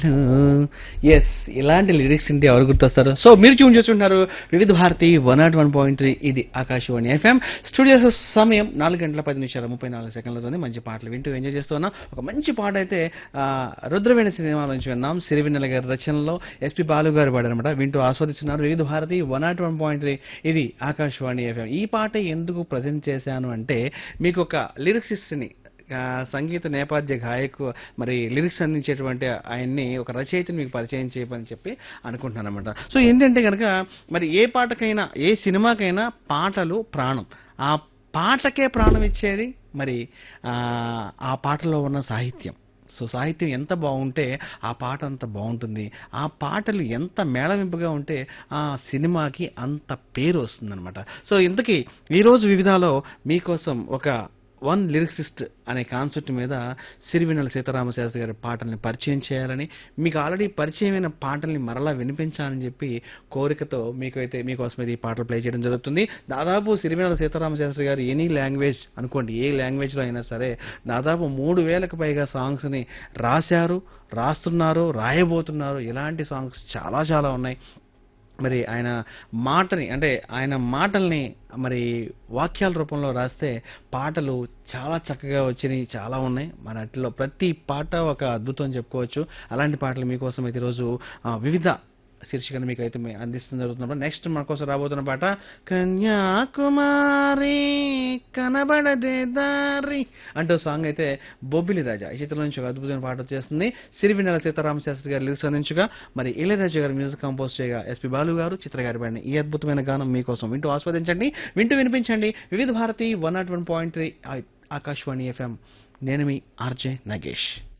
yes ఇలాంటి lyrics ఇంటి ఎవరు గుర్తొస్తారు సో మీరు ట్యూన్ చేసుకుంటున్నారు Vividh Bharati one nought one point three ఇది ఆకాశవాణి ఎఫ్ఎం స్టూడియోస్ సమయం నాలుగు గంటల పది నిమిషాల ముప్పై నాలుగు సెకండ్లతోనే మంచి పాటలు వింటూ ఎంజాయ్ చేస్తూ ఉన్నాం ఒక మంచి పాట అయితే ఆ, రుద్రవేణి సినిమా నుంచి విన్నాం సిరివెన్నెల గారి రచనలో ఎస్పి బాలు గారు పాడారనమాట వింటూ ఆస్వాదిస్తున్నారు Vividh Bharati one nought one point three ఇది ఆకాశవాణి ఎఫ్ఎం ఈ పాట ఎందుకు ప్రజెంట్ చేశాను అంటే మీకు ఒక లిరిక్సిస్ట్ని ఆ, సంగీత నేపథ్య గాయకు మరి లిరిక్స్ అందించేటువంటి ఆయన్ని ఒక రచయితని మీకు పరిచయం చేయమని చెప్పి అనుకుంటున్నాను అనమాట సో ఏంటంటే కనుక మరి ఏ పాటకైనా ఏ సినిమాకైనా పాటలు ప్రాణం ఆ పాటకే ప్రాణం ఇచ్చేది మరి ఆ, ఆ పాటలో ఉన్న సాహిత్యం సో సాహిత్యం ఎంత బాగుంటే ఆ పాట అంత బాగుంటుంది ఆ పాటలు ఎంత మేళవింపుగా ఉంటే ఆ సినిమాకి అంత పేరు వస్తుందన్నమాట సో ఇంతకీ ఈరోజు వివిధాలో మీకోసం ఒక వన్ లిరిక్సిస్ట్ అనే కాన్సెప్ట్ మీద సిరివెన్నెల సీతారామశాస్త్రి గారి పాటల్ని పరిచయం చేయాలని మీకు ఆల్రెడీ పరిచయమైన పాటల్ని మరలా వినిపించాలని చెప్పి కోరికతో మీకు అయితే మీకోసం అయితే ఈ పాటలు ప్లే చేయడం జరుగుతుంది దాదాపు సిరివెన్నెల సీతారామశాస్త్రి గారు ఎనీ లాంగ్వేజ్ అనుకోండి ఏ లాంగ్వేజ్లో అయినా సరే దాదాపు మూడు వేలకు పైగా సాంగ్స్ని రాశారు రాస్తున్నారు రాయబోతున్నారు ఇలాంటి సాంగ్స్ చాలా చాలా ఉన్నాయి మరి ఆయన మాటని అంటే ఆయన మాటల్ని మరి వాక్యాల రూపంలో రాస్తే పాటలు చాలా చక్కగా వచ్చినాయి చాలా ఉన్నాయి మన అట్లా ప్రతి పాట ఒక అద్భుతం అని చెప్పుకోవచ్చు అలాంటి పాటలు మీకోసం అయితే ఈరోజు ఆ, వివిధ శీర్షికను మీకు అయితే మీ- అందిస్తుంది జరుగుతున్నప్పుడు నెక్స్ట్ మన కోసం రాబోతున్న పాట కన్యాకుమారి కనబడదే దారి అంటూ సాంగ్ అయితే బొబ్బిలి రాజా ఈ చిత్రం నుంచి ఒక అద్భుతమైన పాట వచ్చేస్తుంది సిరివినెల సీతారామ శాస్త్రి గారు లిరిక్స్ అందించగా మరి ఇళయరాజా గారు మ్యూజిక్ కంపోజ్ చేయగా ఎస్పి బాలు గారు చిత్ర గారి పాడిన ఈ అద్భుతమైన గానం మీకోసం వింటూ ఆస్వాదించండి వింటూ వినిపించండి Vividh Bharati one nought one point three Akashvani FM నేను మీ ఆర్జే నగేష్